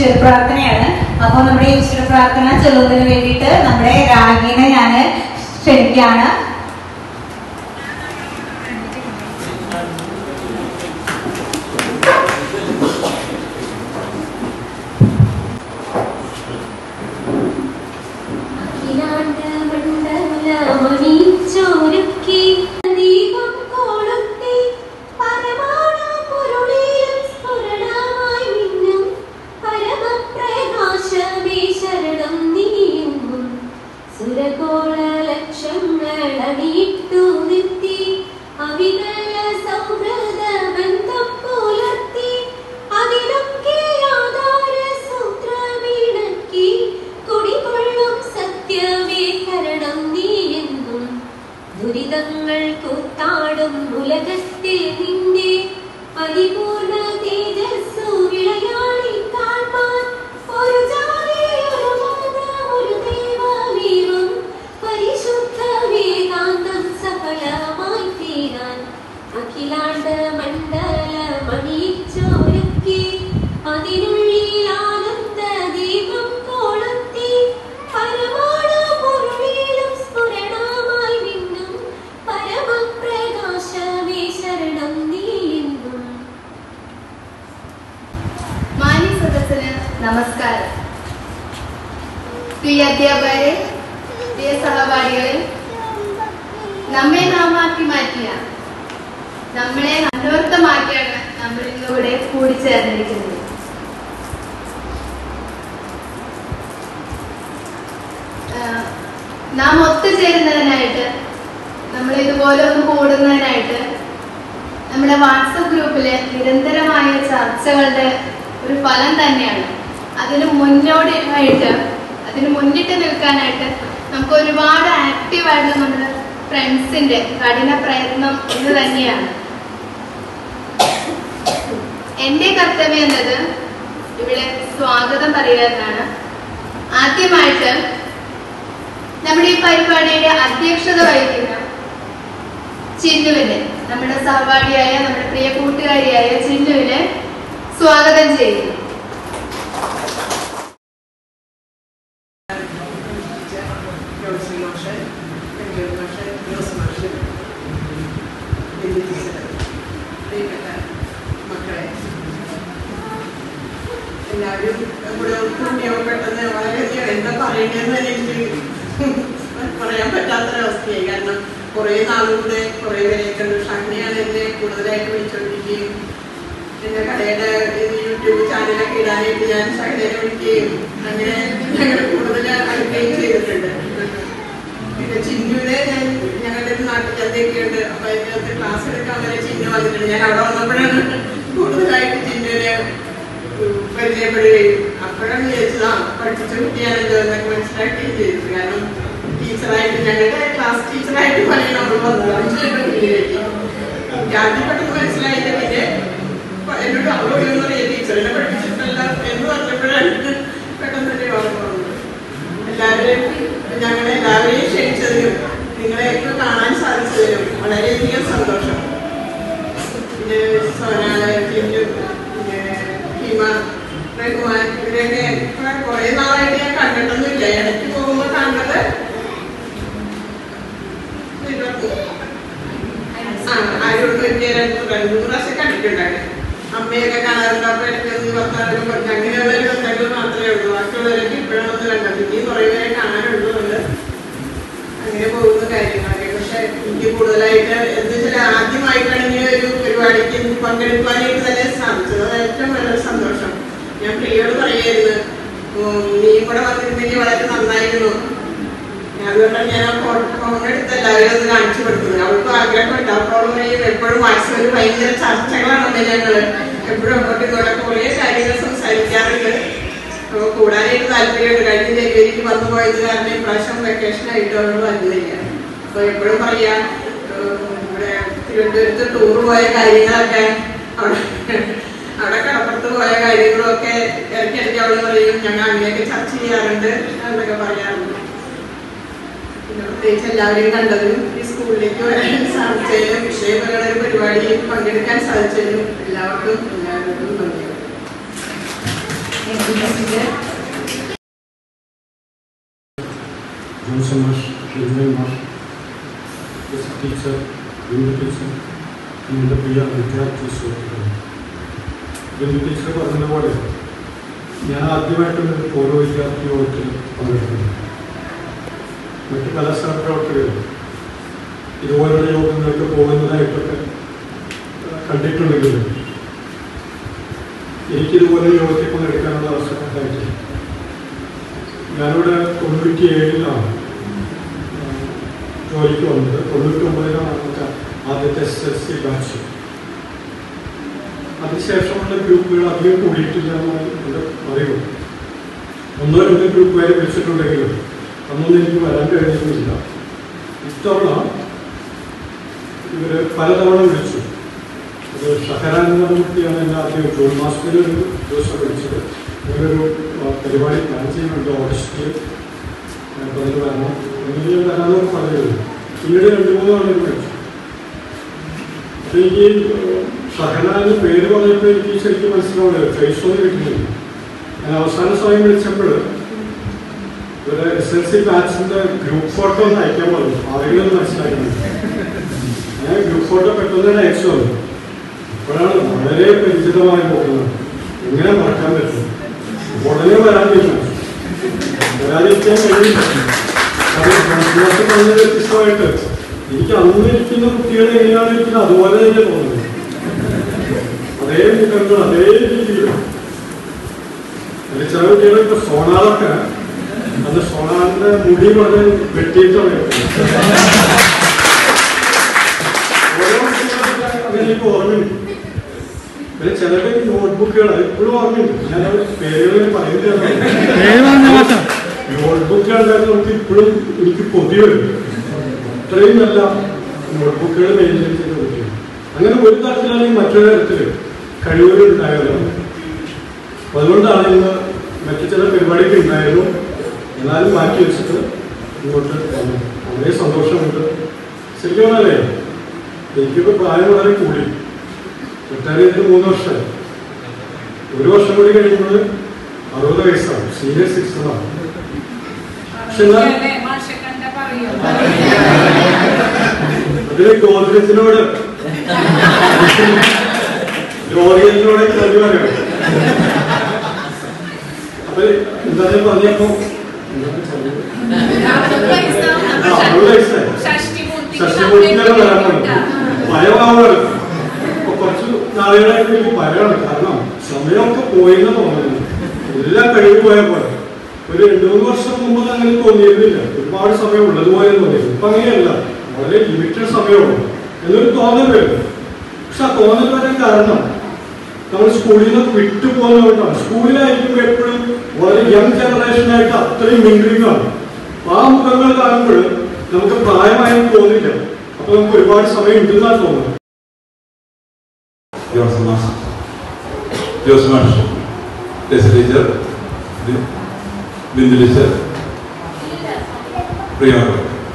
ഈശ്വര പ്രാർത്ഥനയാണ് അപ്പോൾ നമ്മുടെ ഈശ്വര പ്രാർത്ഥന ചൊല്ലുന്നതിന് വേണ്ടിയിട്ട് നമ്മുടെ രാഗീനെ ഞാൻ ക്ഷണിക്കുകയാണ് മണിച്ചോരുക്കി ദീപം കൊളുത്തി പരമാണു പൊരുളിലും സ്ഫുരണമായി മിന്നും പരമപ്രകാശമേ ശരണം നീയെന്നും സുരകോള ലക്ഷങ്ങൾ അണിയിട്ടു നിർത്തി അവിതല സൗഹൃദ ബന്ധം പുലർത്തി അതിലൊക്കെ ആധാര സൂത്രമിണക്കി കുടികൊള്ളും സത്യമേ കരണം നീയെന്നും ദുരിതങ്ങൾ കൂത്താടും ഉലകത്തിൽ നിന്റെ പരിപൂർണ തേജസ്സു വിളയാടി കാണാൻ ഒരു ജാതി ഒരു മതം ഒരു ദൈവമേവം പരിശുദ്ധ വേദാന്തം സഫലമായി തീരാൻ അഖിലാണ്ട മണ്ഡല മണിച്ചോരുക്കി അതിനുള്ളിൽ ആനന്ദ ദീപം കൊളുത്തി പരമാണു പൊരുളിലും സ്ഫുരണമായി മിന്നും പരമപ്രകാശമേ ശരണം നീയെന്നും മാന്യ സദസ്സിന് നമസ്കാരം പ്രിയ അധ്യാപകരെ പ്രിയ സഹപാഠികളെ നമ്മെ നാമാക്കി മാറ്റിയ നമ്മളെ അന്വർത്ഥമാക്കിയാണ് നമ്മൾ ഇന്നിവിടെ കൂടിച്ചേർന്നിരിക്കുന്നത് ആഹ് നാം ഒത്തുചേരുന്നതിനായിട്ട് നമ്മൾ ഇതുപോലെ ഒന്ന് കൂടുന്നതിനായിട്ട് നമ്മുടെ വാട്സപ്പ് ഗ്രൂപ്പില് നിരന്തരമായ ചർച്ചകളുടെ ഒരു ഫലം തന്നെയാണ് അതിന് മുന്നോടിയായിട്ട് അതിന് മുന്നിട്ട് നിൽക്കാനായിട്ട് നമുക്ക് ഒരുപാട് ആക്റ്റീവായിട്ടുള്ള നമ്മുടെ ഫ്രണ്ട്സിന്റെ കഠിന പ്രയത്നം എന്ന് തന്നെയാണ് എന്റെ കർത്തവ്യം എന്നത് ഇവിടെ സ്വാഗതം പറയുക എന്നാണ് ആദ്യമായിട്ട് നമ്മുടെ ഈ പരിപാടിയുടെ അധ്യക്ഷത വഹിക്കുന്ന ചിന്നുവിനെ നമ്മുടെ സഹപാഠിയായ നമ്മുടെ പ്രിയ കൂട്ടുകാരിയായ ചിന്നുവിനെ സ്വാഗതം ചെയ്യുന്നു ജോൺസൺ മാഷ് വെങ്കട് മാഷ് ജോസ് മാഷ് ബിന്ദു ടീച്ചർ പ്രിയപ്പെട്ട മക്കളെ എല്ലാവരും കൂടെ കൂട്ടിയോ പെട്ടെന്ന് വളരെയധികം എന്താ പറയണമെന്ന് എനിക്ക് പറയാൻ പറ്റാത്തൊരവസ്ഥയായി കാരണം കുറേ നാളുകൂടെ കുറേ പേരെ കണ്ടു ഷാഹിനെയാണ് എന്നെ കൂടുതലായിട്ട് വിളിച്ചുകൊണ്ടിരിക്കുകയും എന്റെ കടയുടെ ഇത് യൂട്യൂബ് ചാനലൊക്കെ ഇടാനായിട്ട് ഞാൻ ഷാഹിനെ വിളിക്കുകയും അങ്ങനെ ഞങ്ങൾ കൂടുതൽ അടുക്കുകയും ചെയ്തിട്ടുണ്ട് പിന്നെ ചിന്നുവിനെ ഞാൻ ഞങ്ങളുടെ ഒരു നാട്ടിൽ ചന്തയൊക്കെ ഉണ്ട് അപ്പൊ അതിനകത്ത് ക്ലാസ് എടുക്കാൻ വരെ ചിന്നു വന്നിട്ടുണ്ട് ഞാൻ അവിടെ വന്നപ്പോഴാണ് കൂടുതലായിട്ട് ചിന്നുവിനെ ഉം, പരിചയപ്പെടുകയും അപ്പോഴാണ് വിചാരിച്ചത് ആ പഠിപ്പിച്ച കുട്ടിയാണല്ലോ എന്നൊക്കെ മനസ്സിലാക്കുകയും ചെയ്തത് കാരണം ടീച്ചറായിട്ട് ഞങ്ങളുടെ ക്ലാസ് ടീച്ചറായിട്ട് പണി നമ്മൾ വന്നത് എനിക്ക് ആദ്യം പെട്ടെന്ന് മനസ്സിലായില്ല പിന്നെ പ- എന്നോട് അവളോട് എന്ന് പറയാം ടീച്ചറിനെ പഠിപ്പിച്ചിട്ടല്ല എന്ന് പറഞ്ഞപ്പോഴാണ് പെട്ടെന്ന് തന്നെ ഓർമ്മ വന്നത് എല്ലാവരെയും ഞങ്ങളെ എല്ലാവരെയും ക്ഷണിച്ചതിനും നിങ്ങളെയൊക്കെ കാണാൻ സാധിച്ചതിനും വളരെയധികം സന്തോഷം പിന്നെ സോനാല് ടിൻഡു പിന്നെ ഹിമ റഹ്മാൻ ഇവരെയൊക്കെ ഇപ്പൊ കുറേ നാളായിട്ട് ഞാൻ കണ്ടിട്ടൊന്നുമില്ല ഇടയ്ക്ക് പോകുമ്പോൾ കണ്ടത് ഇവർക്ക് ആ ആരോട് പറ്റിയ രണ്ട് രണ്ട് മൂന്ന് പ്രാവശ്യം കണ്ടിട്ടുണ്ടായിരുന്നു അമ്മയൊക്കെ കാണാറുണ്ട് അപ്പൊ ഇടയ്ക്ക് വർത്താനം പറഞ്ഞു അങ്ങനെയുള്ള ഒരു ബന്ധങ്ങൾ മാത്രമേ ഉള്ളൂ ബാക്കിയുള്ളവരൊക്കെ ഇപ്പോഴാണ് ഒന്ന് കണ്ടത് ഇനിയും കുറേ പേരെ കാണാനുള്ളതുകൊണ്ട് അങ്ങനെ പോകുന്ന കാര്യങ്ങളൊക്കെ പക്ഷെ എനിക്ക് കൂടുതലായിട്ട് എന്താ വെച്ചാൽ ആദ്യമായിട്ടാണ് ഇങ്ങനെ ഒരു പരിപാടിക്ക് പങ്കെടുക്കാനായിട്ട് തന്നെ സാധിച്ചത് അത് ഏറ്റവും വളരെ സന്തോഷം ഞാൻ പ്രിയോട് പറയായിരുന്നു ഉം, നീ കൂടെ വന്നിരുന്നെങ്കിൽ വളരെ നന്നായിരുന്നു അതുകൊണ്ടാണ് ഞാൻ ആ ഫോൺ എടുത്ത് എല്ലാവരും ഒന്ന് കാണിച്ചു കൊടുക്കുന്നത് അവൾക്ക് ആഗ്രഹമുണ്ട് അപ്പോൾ എപ്പോഴും വാട്സാപ്പിൽ ഭയങ്കര ചർച്ചകളാണ് അമ്മ ഞങ്ങള് എപ്പോഴും അങ്ങോട്ടും ഇങ്ങോട്ടും കുറേ കാര്യങ്ങൾ സംസാരിക്കാറുണ്ട് അപ്പോൾ കൂടാനായിട്ട് താല്പര്യമുണ്ട് കഴിഞ്ഞ ജനുവരിക്ക് വന്നു പോയത് കാരണം ഇപ്രാവശ്യം വെക്കേഷൻ ആയിട്ട് അവൾ വന്നില്ല അപ്പോൾ എപ്പോഴും പറയാം ഏഹ്, ഇവിടെ തിരുവനന്തപുരത്ത് ടൂർ പോയ കാര്യങ്ങളൊക്കെ അവിടെ അവിടെ കടപ്പുറത്ത് പോയ കാര്യങ്ങളൊക്കെ ഇടയ്ക്കിടയ്ക്ക് അവള് പറയും ഞങ്ങൾ അങ്ങനെയൊക്കെ ചർച്ച ചെയ്യാറുണ്ട് എന്നൊക്കെ പറയാറുണ്ട് പിന്നെ പ്രത്യേകിച്ച് എല്ലാവരെയും കണ്ടതിനും ഈ സ്കൂളിലേക്ക് വരാൻ സാധിച്ചതിനും വിഷയപരമായ ഒരു പരിപാടിയിൽ പങ്കെടുക്കാൻ സാധിച്ചതിനും എല്ലാവർക്കും എല്ലാവരോടും നന്ദി ജോൺസൺ മാഷ് രഞ്ജൻ മാഷ് ടീച്ചർ ബിന്ദു ടീച്ചർ എൻ്റെ പ്രിയ വിദ്യാർത്ഥി സുഹൃത്തുക്കൾ ബിന്ദു ടീച്ചർ പറഞ്ഞ പോലെ ഞാൻ ആദ്യമായിട്ടാണ് ഒരു പൂർവ്വ വിദ്യാർത്ഥി യോഗത്തിൽ പങ്കെടുക്കുന്നത് മറ്റ് പല സഹപ്രവർത്തകരും ഇതുപോലുള്ള യോഗങ്ങൾക്ക് പോകുന്നതായിട്ടൊക്കെ കണ്ടിട്ടുണ്ടെങ്കിലും എനിക്കിതുപോലെ യോഗത്തിൽ പങ്കെടുക്കാനുള്ള അവസരം ഉണ്ടായിട്ടില്ല ഞാനിവിടെ തൊണ്ണൂറ്റി ഏഴിലാണ് ജോലിക്ക് വന്നത് തൊണ്ണൂറ്റി ഒമ്പതിലാണ് നമുക്ക് ആദ്യത്തെ എസ് എസ് സി ബാച്ച് അതിനുശേഷമുള്ള ഗ്രൂപ്പുകൾ അധികം കൂടിയിട്ടില്ല എന്നാണ് എൻ്റെ അറിവ് ഒന്നോ രണ്ടോ ഗ്രൂപ്പ് വരെ വിളിച്ചിട്ടുണ്ടെങ്കിലും അന്നൊന്നും എനിക്ക് വരാൻ കഴിഞ്ഞിരുന്നില്ല ഇത്തവണ ഇവര് പലതവണ വിളിച്ചു അത് ഷഹരാൻ എന്ന കുട്ടിയാണ് എന്നെ ആദ്യം ജൂൺ മാസത്തിൽ ഒരു ദിവസം വിളിച്ചത് ഇവരൊരു ആ, പരിപാടി പ്ലാൻ ചെയ്യുന്നുണ്ട് ഓഗസ്റ്റിൽ അപ്പോൾ അതിന് വരണം എങ്കിലും വരാമെന്ന് പറഞ്ഞത് പിന്നീട് രണ്ട് മൂന്ന് തവണ ഇത് വിളിച്ചു അപ്പോൾ എനിക്ക് ഷഹനാന്ന് പേര് പറഞ്ഞപ്പോൾ എനിക്ക് ശരിക്കും മനസ്സിലാവില്ല ഫേസ് ഒന്നും കിട്ടുന്നില്ല ഞാൻ അവസാന സമയം വിളിച്ചപ്പോൾ ഇവരെ എസ് എൽ സി ബാച്ചിന്റെ ഗ്രൂപ്പ് ഫോട്ടോ ഒന്ന് അയക്കാൻ പറഞ്ഞു ആരെങ്കിലും മനസ്സിലാക്കുന്നുണ്ട് ഞാൻ ഗ്രൂപ്പ് ഫോട്ടോ പെട്ടെന്ന് തന്നെ അയച്ചു തന്നു അപ്പോഴാണ് വളരെ പരിചിതമായ പോകുന്നത് എങ്ങനെ മറക്കാൻ പറ്റും ഉടനെ വരാൻ തീരുമാനിച്ചു വരാതിരിക്കാൻ കഴിയില്ല അത് ഫ്രണ്ട്സിനൊക്കെ വളരെ വ്യത്യസ്തമായിട്ട് എനിക്ക് അന്ന് ഇരിക്കുന്ന കുട്ടികളെ എങ്ങനെയാണ് ഇരിക്കുന്നത് അതുപോലെ തന്നെ തോന്നുന്നത് അതേ മുഖങ്ങൾ അതേ രീതിയിൽ അതിൽ ചില കുട്ടികൾ ഇപ്പൊ സോണാറൊക്കെ അന്ന് സോണാറിന്റെ മുടി വളരെ വെട്ടിയിട്ടാണ് ഓരോ കുട്ടികളൊക്കെ അങ്ങനെ എനിക്ക് ഓർമ്മയുണ്ട് പിന്നെ ചിലരുടെ നോട്ട്ബുക്കുകൾ ഇപ്പോഴും ഓർമ്മയുണ്ട് ഞാൻ പേരുകൾ പറയുന്നില്ല നോട്ട്ബുക്കുകളുണ്ടായിരുന്നു നമുക്ക് ഇപ്പോഴും എനിക്ക് കൊതി വരും അത്രയും നല്ല നോട്ട്ബുക്കുകൾ മെയിൻറ്റെയിൻ ചെയ്ത് കുട്ടികൾ അങ്ങനെ ഒരു തരത്തിലാണെങ്കിൽ മറ്റൊരു തരത്തിൽ കഴിവുകൾ ഉണ്ടായവരാണ് അപ്പൊ അതുകൊണ്ടാണ് ഇന്ന് മറ്റു ചില പരിപാടിയൊക്കെ ഉണ്ടായിരുന്നു എന്നാലും മാറ്റി വെച്ചിട്ട് ഇങ്ങോട്ട് വന്നു വളരെ സന്തോഷമുണ്ട് ശരിക്കും പറഞ്ഞാലേ എനിക്കിപ്പോ പ്രായം വളരെ കൂടി റിട്ടയർ ചെയ്തിട്ട് മൂന്ന് വർഷമായി ഒരു വർഷം കൂടി കഴിയുമ്പോൾ അറുപത് വയസ്സാണ് സീനിയർ സിക്സ്റ്റിനാണ് പക്ഷെ എന്നാൽ അതിന് ഗോദ്രജിനോട് ലോറിയലിനോട് നന്ദി പറയണം അപ്പൊ എന്താ ഞാൻ പറഞ്ഞപ്പോ ആ, അറുപത് വയസ്സായി ഷഷ്ടിപൂർത്തിയാണ് വരാൻ പോകുന്നത് ഭയമാവുകയാണ് അപ്പൊ കുറച്ച് നാളുകളായിട്ട് എനിക്ക് ഭയമാണ് കാരണം സമയമൊക്കെ പോയെന്ന് തോന്നുന്നു എല്ലാം കഴിഞ്ഞു പോയ പോലെ ഒരു രണ്ടു മൂന്ന് വർഷം മുമ്പ് അങ്ങനെ തോന്നിയിരുന്നില്ല ഒരുപാട് സമയം ഉള്ളതുപോലെ തോന്നിയിരുന്നു ഇപ്പൊ അങ്ങനെയല്ല വളരെ ലിമിറ്റഡ് സമയമുള്ളൂ എന്നൊരു തോന്നൽ വരും പക്ഷെ ആ തോന്നൽ വരാൻ കാരണം നമ്മൾ സ്കൂളിൽ നിന്ന് വിട്ടു പോകുന്നതുകൊണ്ടാണ് സ്കൂളിലായിരിക്കും എപ്പോഴും വളരെ യങ് ജനറേഷനായിട്ട് അത്രയും മിങ്കിളിംഗ് ആണ് അപ്പൊ ആ മുഖങ്ങൾ കാണുമ്പോൾ നമുക്ക് പ്രായമായെന്ന് തോന്നില്ല അപ്പൊ നമുക്ക് ഒരുപാട് സമയം ഉണ്ടെന്നാണ് തോന്നുന്നത് ജോൺസൺ മാഷ് ജോസ് മാഷ് ടെസ്റ്റ് ടീച്ചർ ബി- ബിന്ദു ടീച്ചർ പ്രിയമക്കൾ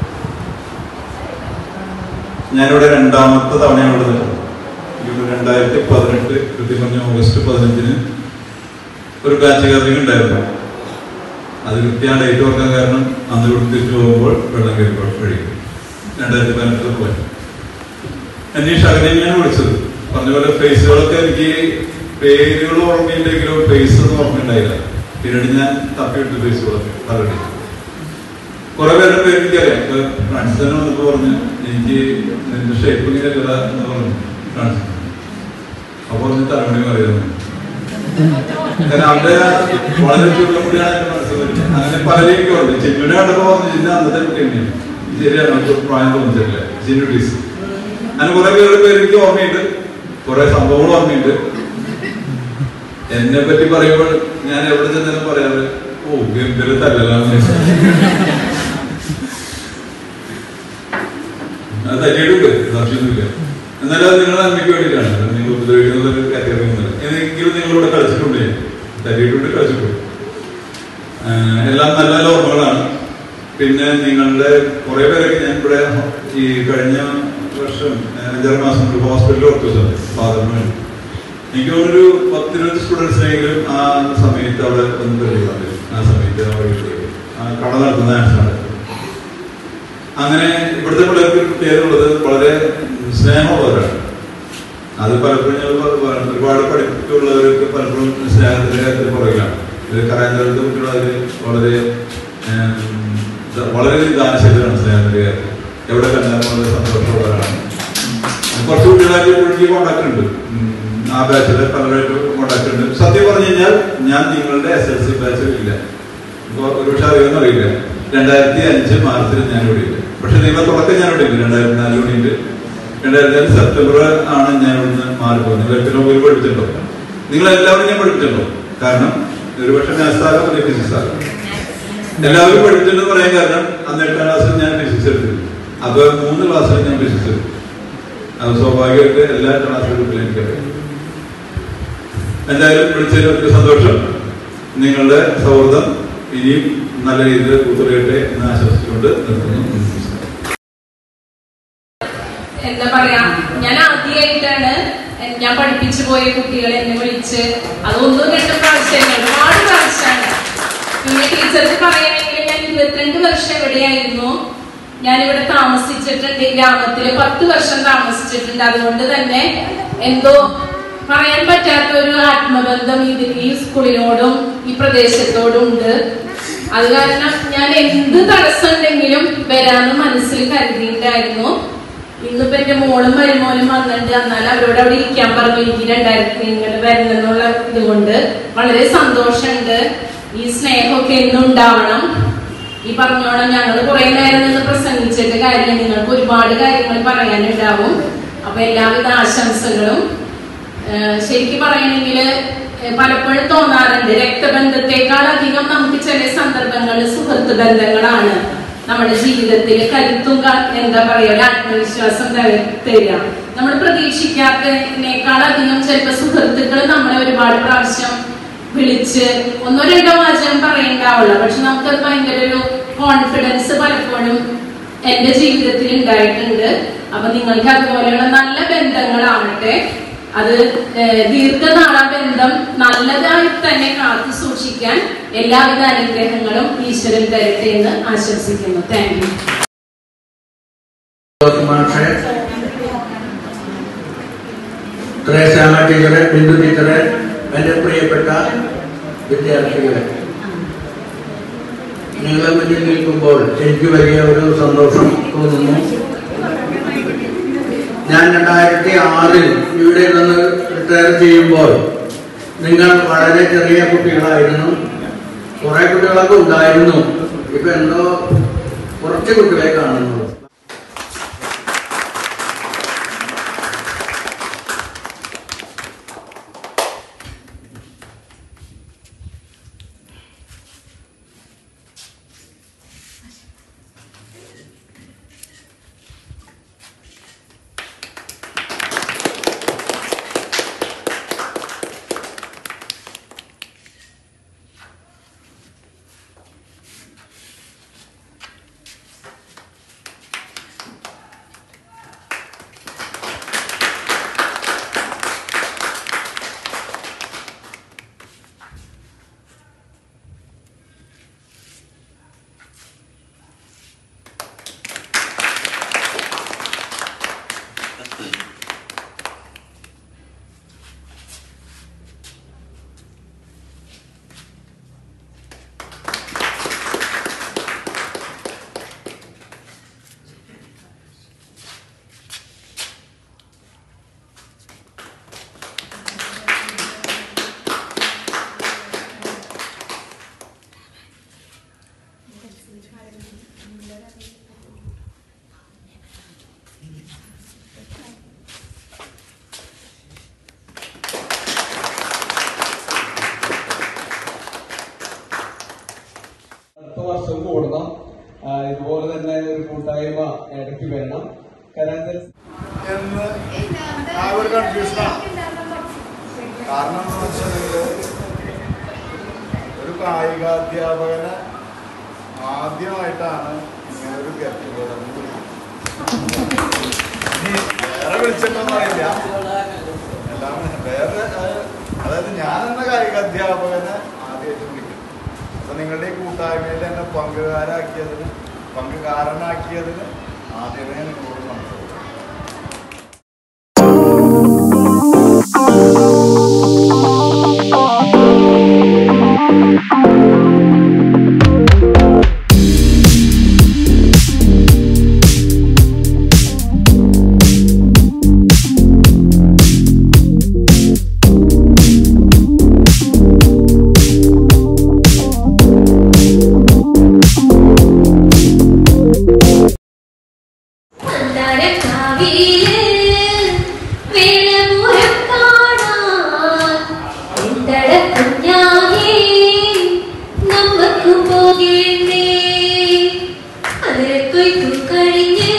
ഞാനിവിടെ രണ്ടാമത്തെ തവണയാണ് ഇവിടെ നിൽക്കുന്നത് എനിക്ക് രണ്ടായിരത്തി പതിനെട്ട് കൃത്യം പറഞ്ഞ ഓഗസ്റ്റ് പതിനഞ്ചിന് ഒരു ബാച്ച് ഗാദറിംഗ് ഉണ്ടായിരുന്നു അത് കൃത്യം ഡേറ്റ് ഓർക്കാൻ കാരണം അന്ന് ഇവിടെ തിരിച്ചു പോകുമ്പോൾ വെള്ളം കയറിപ്പോൾ വഴി രണ്ടായിരത്തി പതിനെട്ടിൽ പോയി എന്നെ ഷകനെ ഞാൻ വിളിച്ചത് പറഞ്ഞ പോലെ ഫേസുകളൊക്കെ എനിക്ക് പേരുകൾ ഓർമ്മയുണ്ടെങ്കിലും ഫേസ് ഒന്നും ഓർമ്മയുണ്ടായില്ല പിന്നീട് ഞാൻ തപ്പിയിട്ട് ഫേസുകളൊക്കെ പലരുടെ കുറെ പേരുടെ പേര് എനിക്കറിയാം ഇപ്പൊ ഫ്രാൻസ് തന്നെ വന്നപ്പോ പറഞ്ഞു എനിക്ക് നിന്റെ ഷേപ്പ് ഇങ്ങനെയല്ല എന്ന് പറഞ്ഞു ഫ്രാൻസ് അപ്പൊ പറഞ്ഞു തലമുടി അറിയാമെന്ന് കാരണം അവന്റെ വളരെ ചുരുളമുടിയാണ് എന്റെ മനസ്സിൽ വരുന്നത് അങ്ങനെ പലരെയൊക്കെ ഉണ്ട് ചിന്നുനെ കണ്ടപ്പോ പറഞ്ഞു ചിന്ന അന്നത്തെ കുട്ടി തന്നെയാണ് ശരിയാണ് നമുക്ക് പ്രായം തോന്നിച്ചിട്ടില്ല ചിന്നു ടീസ് അങ്ങനെ കുറെ പേരുടെ പേര് എനിക്ക് ഓർമ്മയുണ്ട് കുറെ സംഭവങ്ങൾ ഓർമ്മയുണ്ട് എന്നെ പറ്റി പറയുമ്പോൾ ഞാൻ എവിടെ ചെന്നാലും പറയാറ് ഓ ഗംഭീര തല്ലലാണ് അത് തല്ലിയിട്ടുണ്ട് സംശയമൊന്നുമില്ല എന്നാലും അത് നിങ്ങളുടെ നന്മയ്ക്ക് വേണ്ടിയിട്ടാണ് അത് നിങ്ങൾ ഉപദ്രവിക്കുന്ന ഒരു കാറ്റഗറി ഒന്നുമില്ല എങ്കിലും നിങ്ങളിവിടെ കളിച്ചിട്ടുണ്ട് ഞാൻ തല്ലിയിട്ടുണ്ട് കളിച്ചിട്ടുണ്ട് ആഹ് എല്ലാം നല്ല നല്ല ഓർമ്മകളാണ് പിന്നെ നിങ്ങളുടെ കുറെ പേരൊക്കെ ഞാൻ ഇവിടെ ഈ കഴിഞ്ഞ വർഷം അഞ്ചാറ് മാസം മുമ്പ് ഹോസ്പിറ്റലിൽ വർക്ക് ചെയ്തത് ഫാദറിന് വേണ്ടി എനിക്ക് തോന്നുന്നൊരു പത്തിരുപത് സ്റ്റുഡൻസിനെങ്കിലും ആ സമയത്ത് അവിടെ ഒന്ന് പരിചയമുണ്ട് ആ സമയത്ത് ആ വഴിയിൽ ആ കട നടത്തുന്ന ആൻസാണ് അങ്ങനെ ഇവിടുത്തെ പിള്ളേർക്ക് ഒരു പ്രത്യേകത ഉള്ളത് വളരെ സ്നേഹമുള്ളവരാണ് അത് പലപ്പോഴും ഞാൻ പ- പ- ഒരുപാട് പഠിപ്പിച്ചുള്ളവർക്ക് പലപ്പോഴും സ്നേഹത്തിന്റെ കാര്യത്തിൽ പുറകിലാണ് ഇത് കലാകാരത്തെ കുട്ടികൾ അതിൽ വളരെ ഏം, ദ- വളരെ ദാനശീലരാണ് സ്നേഹത്തിന്റെ കാര്യത്തിൽ എവിടെ കണ്ടാലും വളരെ സന്തോഷമുള്ളവരാണ് കുറച്ച് കുട്ടികളായിട്ട് ഇപ്പോഴേക്ക് കോണ്ടാക്ട് ഉണ്ട് ഉം, ആ ബാച്ചിലെ പലരായിട്ട് കോണ്ടാക്ട് ഉണ്ട് സത്യം പറഞ്ഞു കഴിഞ്ഞാൽ ഞാൻ നിങ്ങളുടെ എസ് എൽ സി ബാച്ചിൽ ഇല്ല ഇപ്പൊ ഒരുപക്ഷെ അറിയുമെന്ന് അറിയില്ല രണ്ടായിരത്തി അഞ്ച് മാർച്ചിൽ ഞാൻ ഇവിടെ ഇല്ല പക്ഷെ നിങ്ങളുടെ തുടക്കം ഞാൻ ഇവിടെ ഇല്ല രണ്ടായിരത്തി നാല് ഇവിടെ ഉണ്ട് രണ്ടായിരത്തി അഞ്ച് സെപ്റ്റംബർ ആണ് ഞാൻ ഇവിടുന്ന് മാറിപ്പോകുന്നത് നിങ്ങൾ എത്ര പോയി പഠിച്ചിട്ടുണ്ടോ നിങ്ങൾ എല്ലാവരും ഞാൻ പഠിപ്പിച്ചിട്ടുണ്ടോ കാരണം ഒരുപക്ഷെ മാത്സ് ആകാം അല്ലെങ്കിൽ ഫിസിക്സ് ആകാം എല്ലാവരും പഠിച്ചിട്ടുണ്ടെന്ന് പറയാൻ കാരണം അന്ന് എട്ടാം ക്ലാസ്സിൽ ഞാൻ ഫിസിക്സ് എടുത്തിരുന്നു അപ്പൊ മൂന്ന് ക്ലാസ്സിൽ ഞാൻ ഫിസിക്സ് എടുത്തു അത് സ്വാഭാവികമായിട്ട് എല്ലാ ക്ലാസ്സിലും എനിക്കറിയാം എന്തായാലും വിളിച്ചതിൽ ഒത്തിരി സന്തോഷം നിങ്ങളുടെ സൗഹൃദം ഇനിയും നല്ല രീതിയിൽ കൂത്തുറയട്ടെ എന്ന് ആശംസിച്ചുകൊണ്ട് നിർത്തുന്നു എന്താ പറയാ ഞാൻ ആദ്യമായിട്ടാണ് ഞാൻ പഠിപ്പിച്ചു പോയ കുട്ടികളെ എന്നെ വിളിച്ച് അതൊന്നും രണ്ടും പ്രാവശ്യമല്ല ഒരുപാട് പ്രാവശ്യമാണ് പിന്നെ ടീച്ചർക്ക് പറയുകയാണെങ്കിൽ ഞാൻ ഇരുപത്തിരണ്ട് വർഷം എവിടെയായിരുന്നു ഞാനിവിടെ താമസിച്ചിട്ടുണ്ട് ഈ ഗ്രാമത്തില് പത്ത് വർഷം താമസിച്ചിട്ടുണ്ട് അതുകൊണ്ട് തന്നെ എന്തോ പറയാൻ പറ്റാത്ത ഒരു ആത്മബന്ധം ഇത് ഈ സ്കൂളിനോടും ഈ പ്രദേശത്തോടും ഉണ്ട് അത് കാരണം ഞാൻ എന്ത് തടസ്സം ഉണ്ടെങ്കിലും വരാന്ന് മനസ്സിൽ കരുതിയിട്ടുണ്ടായിരുന്നു ഇന്നിപ്പോ എന്റെ മോളും മരുമോനും വന്നിട്ട് എന്നാൽ അവരോട് അവിടെ ഇരിക്കാൻ പറഞ്ഞു എനിക്ക് രണ്ടായിരത്തി ഇങ്ങനെ വരുന്നെന്നുള്ള ഇതുകൊണ്ട് വളരെ സന്തോഷമുണ്ട് ഈ സ്നേഹമൊക്കെ എന്നും ഉണ്ടാവണം ഈ പറഞ്ഞോണം ഞങ്ങൾ കുറെ നേരം നിന്ന് പ്രസംഗിച്ചിട്ട് കാര്യം നിങ്ങൾക്ക് ഒരുപാട് കാര്യങ്ങൾ പറയാനുണ്ടാവും അപ്പൊ എല്ലാവിധ ആശംസകളും ഏഹ് ശരിക്കും പറയണമെങ്കിൽ പലപ്പോഴും തോന്നാറുണ്ട് രക്തബന്ധത്തെക്കാൾ അധികം നമുക്ക് ചില സന്ദർഭങ്ങളിൽ സുഹൃത്ത് ബന്ധങ്ങളാണ് നമ്മുടെ ജീവിതത്തിൽ കരുത്തും ക- എന്താ പറയുക ഒരു ആത്മവിശ്വാസം തര- തരിക നമ്മൾ പ്രതീക്ഷിക്കാത്തതിനേക്കാൾ അധികം ചിലപ്പോൾ സുഹൃത്തുക്കൾ നമ്മളെ ഒരുപാട് പ്രാവശ്യം വിളിച്ച് ഒന്നോ രണ്ടോ വാചകം പറയണ്ടാവുള്ളൂ പക്ഷെ നമുക്കത് ഭയങ്കര ഒരു കോൺഫിഡൻസ് പലപ്പോഴും എന്റെ ജീവിതത്തിൽ ഉണ്ടായിട്ടുണ്ട് അപ്പൊ നിങ്ങൾക്ക് അതുപോലെയുള്ള നല്ല ബന്ധങ്ങളാവട്ടെ അത് ഏഹ്, ദീർഘനാള ബന്ധം നല്ലതായി തന്നെ കാത്തു സൂക്ഷിക്കാൻ എല്ലാവിധ അനുഗ്രഹങ്ങളും ഈശ്വരൻ തരട്ടെ എന്ന് ആശംസിക്കുന്നു താങ്ക് യു മാഷെ ത്രേസാമ ടീച്ചറെ ബിന്ദു ടീച്ചറെ എൻ്റെ പ്രിയപ്പെട്ട വിദ്യാർത്ഥികളെ നിങ്ങളെ മുന്നിൽ നിൽക്കുമ്പോൾ എനിക്ക് വലിയ ഒരു സന്തോഷം തോന്നുന്നു ഞാൻ രണ്ടായിരത്തി ആറിൽ ഇവിടെ നിന്ന് റിട്ടയർ ചെയ്യുമ്പോൾ നിങ്ങൾ വളരെ ചെറിയ കുട്ടികളായിരുന്നു കുറെ കുട്ടികളൊക്കെ ഉണ്ടായിരുന്നു ഇപ്പൊ എന്തോ കുറച്ച് കുട്ടികളെ കാണുന്നുള്ളൂ അടുത്ത വർഷം കൂടണം ആ, ഇതുപോലെ തന്നെ ഒരു കൂട്ടായ്മ ഇടയ്ക്ക് വരണം കരാന്തര എന്ന് ആ ഒരു കൺഫ്യൂഷനാണ് കാരണം എന്ന് വെച്ചിട്ടുണ്ടെങ്കിൽ ഒരു കായികാധ്യാപകനെ ആദ്യമായിട്ടാണ് ഇങ്ങനെ ഒരു ഗെറ്റ് ടുഗദർ വേറെ വിളിച്ചിട്ടൊന്നും അറിയില്ല എല്ലാം വേറെ ആ, കൂട്ടായ്മയിൽ എന്നെ പങ്കുകാരാക്കിയതിന് പങ്കുകാരനാക്കിയതിന് ആദ്യമേ നിങ്ങളോട് നന്ദി മന്ദാരക്കാവില് വേളമുരം കാണാൻ എന്തട കുഞ്ഞായേ നമുക്ക് പോകേണ്ടേ അതിരക്കൊയ്ത്തു കഴിഞ്ഞ്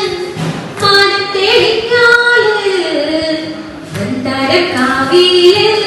മാനം തെളിഞ്ഞാല് മന്ദാരക്കാവില്